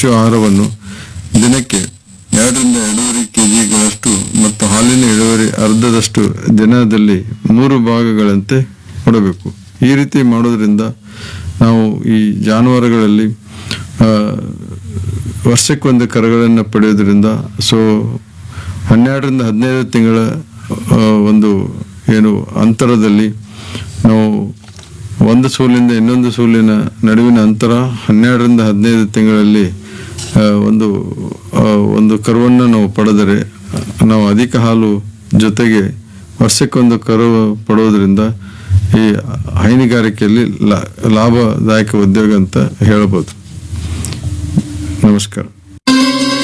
ಪಶು ಆಹಾರವನ್ನು ದಿನಕ್ಕೆ ಎರಡರಿಂದ ಎರಡೂವರೆ ಕೆ ಜಿಗಳಷ್ಟು ಮತ್ತು ಹಾಲಿನ ಇಳುವರಿ ಅರ್ಧದಷ್ಟು ದಿನದಲ್ಲಿ ಮೂರು ಭಾಗಗಳಂತೆ ಕೊಡಬೇಕು ಈ ರೀತಿ ಮಾಡೋದ್ರಿಂದ ನಾವು ಈ ಜಾನುವಾರುಗಳಲ್ಲಿ ಆ, ವರ್ಷಕ್ಕೊಂದು ಕರುಗಳನ್ನು ಪಡೆಯೋದ್ರಿಂದ ಸೊ ಹನ್ನೆರಡರಿಂದ ಹದಿನೈದು ತಿಂಗಳ ಆ, ಒಂದು ಏನು ಅಂತರದಲ್ಲಿ ನಾವು ಒಂದು ಸೂಲಿಂದ ಇನ್ನೊಂದು ಸೂಲಿನ ನಡುವಿನ ಅಂತರ ಹನ್ನೆರಡರಿಂದ ಹದಿನೈದು ತಿಂಗಳಲ್ಲಿ ಆ, ಒಂದು ಆ, ಒಂದು ಕರುವನ್ನು ನಾವು ಪಡೆದರೆ ನಾವು ಅಧಿಕ ಹಾಲು ಜೊತೆಗೆ ವರ್ಷಕ್ಕೊಂದು ಕರು ಪಡೋದ್ರಿಂದ ಈ ಹೈನುಗಾರಿಕೆಯಲ್ಲಿ ಲಾ- ಲಾಭದಾಯಕ ಉದ್ಯೋಗ ಅಂತ ಹೇಳ್ಬೋದು ನಮಸ್ಕಾರ